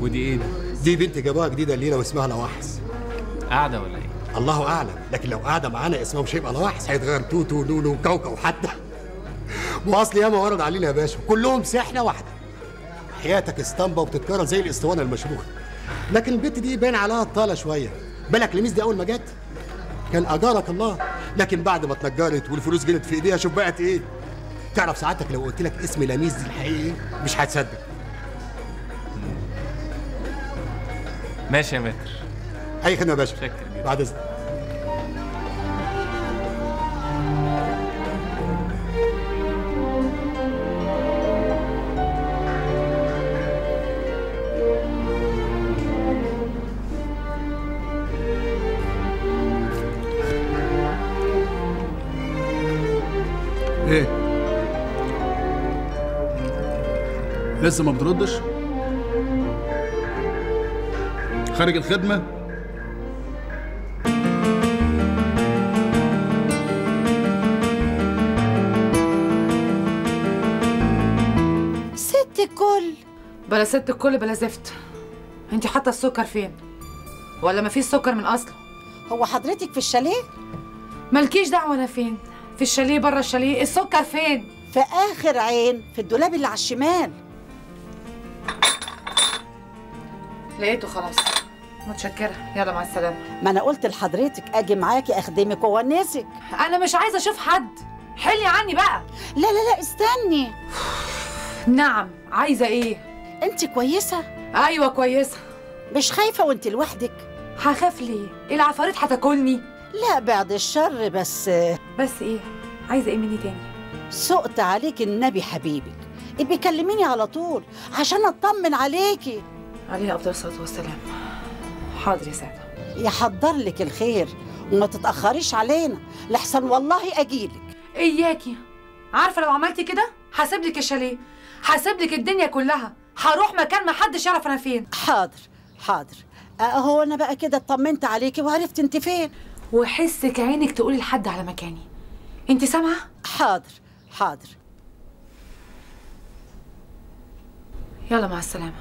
ودي ايه ده؟ دي بنت جابوها جديده لينا واسمها نواحس قاعده ولا ايه؟ الله اعلم لكن لو قاعده معانا اسمها مش هيبقى نواحس هيتغير توتو لولو وكوكو حتى واصل ياما ورد علينا يا باشا كلهم سحنه واحده حياتك اسطمبه وبتتكرر زي الاسطوانه المشروخه لكن البنت دي باين عليها الطاله شويه بالك لميس دي اول ما جت كان اجارك الله لكن بعد ما اتنجرت والفلوس جرت في ايديها شوف بقت ايه تعرف ساعتك لو قلت لك اسم لميس دي الحقيقي مش هتصدق ماشي يا متر اي خدمه يا باشا شكرا جدا. بعد اذنك ايه لسه ما بتردش خارج الخدمه ست الكل بلا ست الكل بلا زفت انت حاطه السكر فين ولا ما فيش سكر من اصله هو حضرتك في الشاليه مالكيش دعوه انا فين في الشاليه بره الشاليه السكر فين في اخر عين في الدولاب اللي على الشمال لقيته خلاص متشكره يلا مع السلامه ما انا قلت لحضرتك اجي معاكي اخدمك وونسك انا مش عايزه اشوف حد حلي عني بقى لا لا لا استني نعم عايزه ايه انت كويسه ايوه كويسه مش خايفه وانت لوحدك هخاف ليه العفاريت هتاكلني لا بعد الشر بس بس ايه عايزه ايه مني تاني سقت عليك النبي حبيبك ابقي كلميني على طول عشان اطمن عليكي عليه افضل الصلاه والسلام حاضر يا ساده يحضر لك الخير وما تتاخريش علينا لحسن والله اجيلك اياكي عارفه لو عملتي كده هسيب لك الشاليه هسيب لك الدنيا كلها هروح مكان ما حدش يعرف انا فين حاضر حاضر اهو انا بقى كده اطمنت عليكي وعرفت انت فين وحسك عينك تقولي لحد على مكاني انت سامعه حاضر حاضر يلا مع السلامه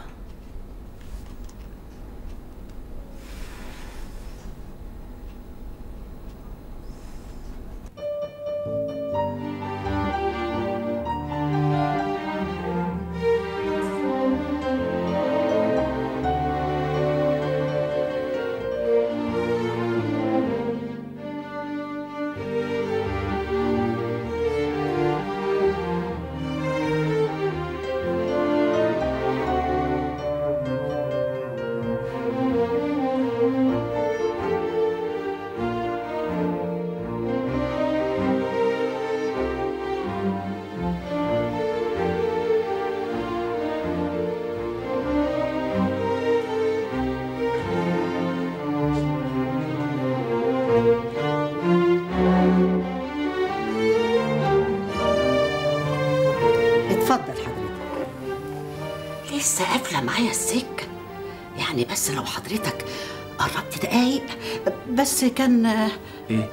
اتفضل حضرتك لسه قافله معايا السكه يعني بس لو حضرتك قربت دقايق بس كان ايه؟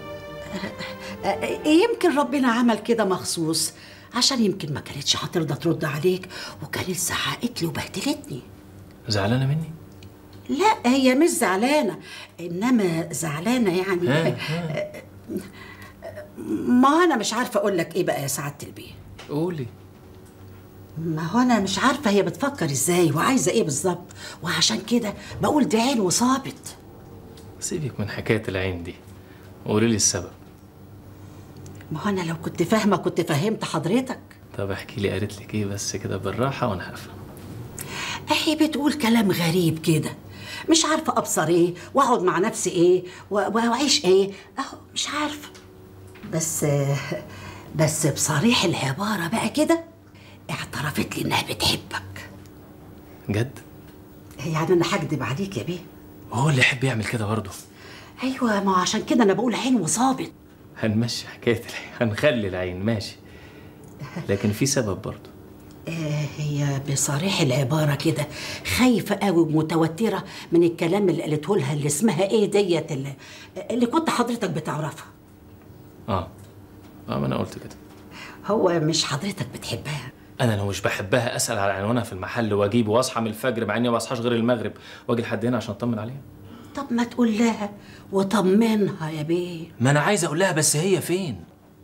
يمكن ربنا عمل كده مخصوص عشان يمكن ما كانتش هترضى ترد عليك وكانت زعقت لي وبهدلتني زعلانه مني؟ لا هي مش زعلانه انما زعلانه يعني ها ها ما انا مش عارفه اقول لك ايه بقى يا سعاده البيه قولي ما هو انا مش عارفه هي بتفكر ازاي وعايزه ايه بالظبط وعشان كده بقول دي عين وصابت سيبك من حكايه العين دي قولي لي السبب ما هو انا لو كنت فاهمه كنت فهمت حضرتك طب احكي لي قالت لك ايه بس كده بالراحه وانا هفهم هي بتقول كلام غريب كده مش عارفه ابصر ايه واقعد مع نفسي ايه و- واعيش ايه اهو مش عارفه بس بس بصريح العباره بقى كده اعترفت لي انها بتحبك جد يعني انا هكدب عليك يا بيه هو اللي يحب يعمل كده برضه ايوه ما هو عشان كده انا بقول عين وصابت هنمشي حكايه العين هنخلي العين ماشي لكن في سبب برضه آه، هي بصريح العبارة كده خايفة قوي ومتوترة من الكلام اللي قالته لها اللي اسمها ايه ديت اللي, اللي كنت حضرتك بتعرفها اه اه ما انا قلت كده هو مش حضرتك بتحبها انا لو مش بحبها اسال على عنوانها في المحل واجيبه واصحى من الفجر مع اني ما بصحاش غير المغرب واجي لحد هنا عشان اطمن عليها طب ما تقول لها وطمنها يا بيه ما انا عايز اقول لها بس هي فين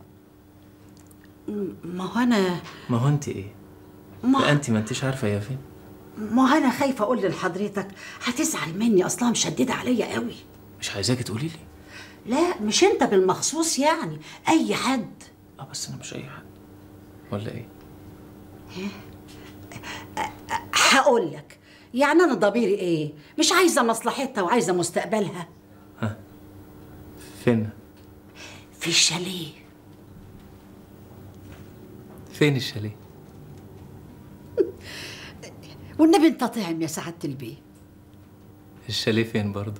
ما هو انا ما هو انت ايه لا ما, انت ما انتش عارفه هي فين ما هو انا خايفه اقول لحضرتك هتزعل مني اصلها مشدده عليا قوي مش عايزاكي تقولي لي لا مش انت بالمخصوص يعني اي حد اه بس انا مش اي حد ولا ايه هقول لك يعني انا ضميري ايه مش عايزه مصلحتها وعايزه مستقبلها فين في الشاليه فين الشاليه والنبي انت طعم يا سعاده البيه الشاليه فين برضه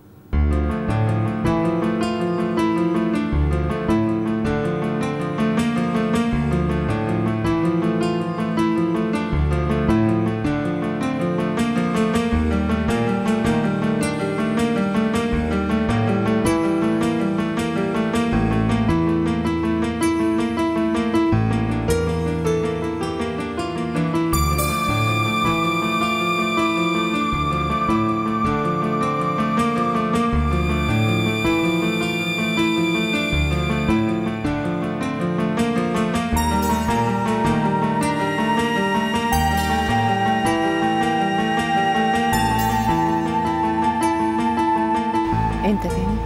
انت تاني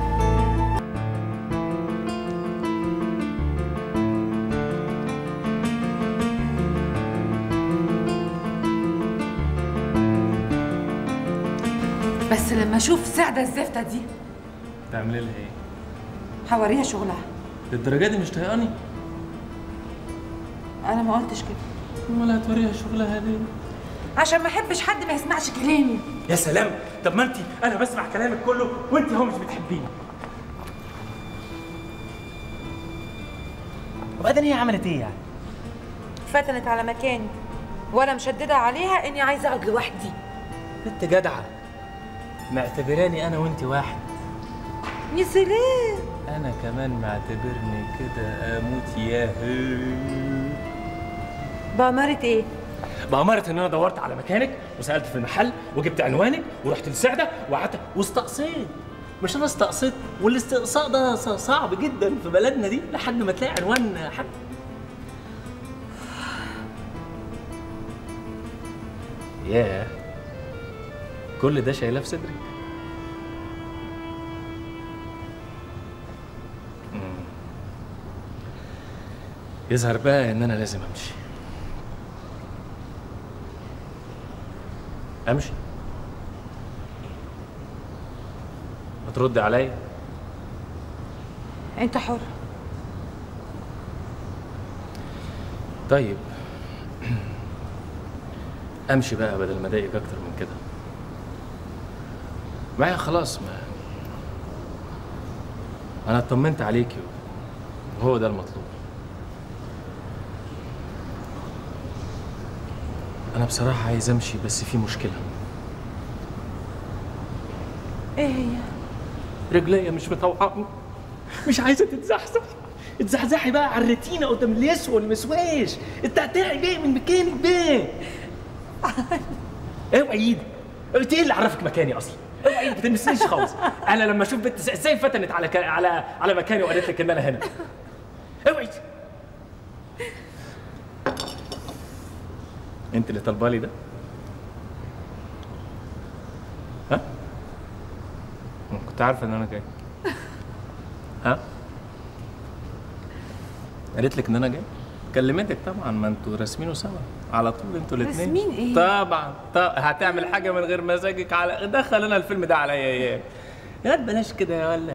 بس لما اشوف سعدة الزفتة دي تعملي لها ايه هوريها شغلها للدرجه دي مش طايقاني انا ما قلتش كده امال هتوريها شغلها ليه عشان ما احبش حد ما يسمعش كلامي يا سلام طب ما انت انا بسمع كلامك كله وانت هو مش بتحبيني وبعدين هي عملت ايه يعني فتنت على مكاني وانا مشدده عليها اني عايزه اقعد لوحدي انت جدعه معتبراني انا وانت واحد يا سلام انا كمان معتبرني كده اموت يا بأمارة ايه بأمارة ان انا دورت على مكانك وسالت في المحل وجبت عنوانك ورحت لسعده وقعدت واستقصيت مش انا استقصيت والاستقصاء ده ص- صعب جدا في بلدنا دي لحد ما تلاقي عنوان حد ياه كل ده شايلاه في صدرك مم. يظهر بقى ان انا لازم امشي امشي هترد عليا انت حر طيب امشي بقى بدل ما اضايقك اكتر من كده معايا خلاص ما انا اطمنت عليكي وهو ده المطلوب انا بصراحه عايز امشي بس في مشكله ايه هي رجليا مش مطوعاني مش عايزه تتزحزح اتزحزحي بقى على الريتينا قدام اللي يسوى واللي مسواش التعتعي بيه من مكانك بيه اوعي ايدي انت ايه اللي عرفك مكاني اصلا اوعي ايدك ما تلمسنيش خالص انا لما اشوف بنت ازاي فتنت على ك... على على مكاني وقالت لك ان انا هنا اوعي انت اللي طالبالي ده ها كنت عارفه ان انا جاي ها قالت لك ان انا جاي كلمتك طبعا ما انتوا راسمينه سوا على طول انتوا الاثنين راسمين ايه؟ طبعا طبعا هتعمل حاجه من غير مزاجك على دخل انا الفيلم ده عليا ايام يا واد بلاش كده يا ولا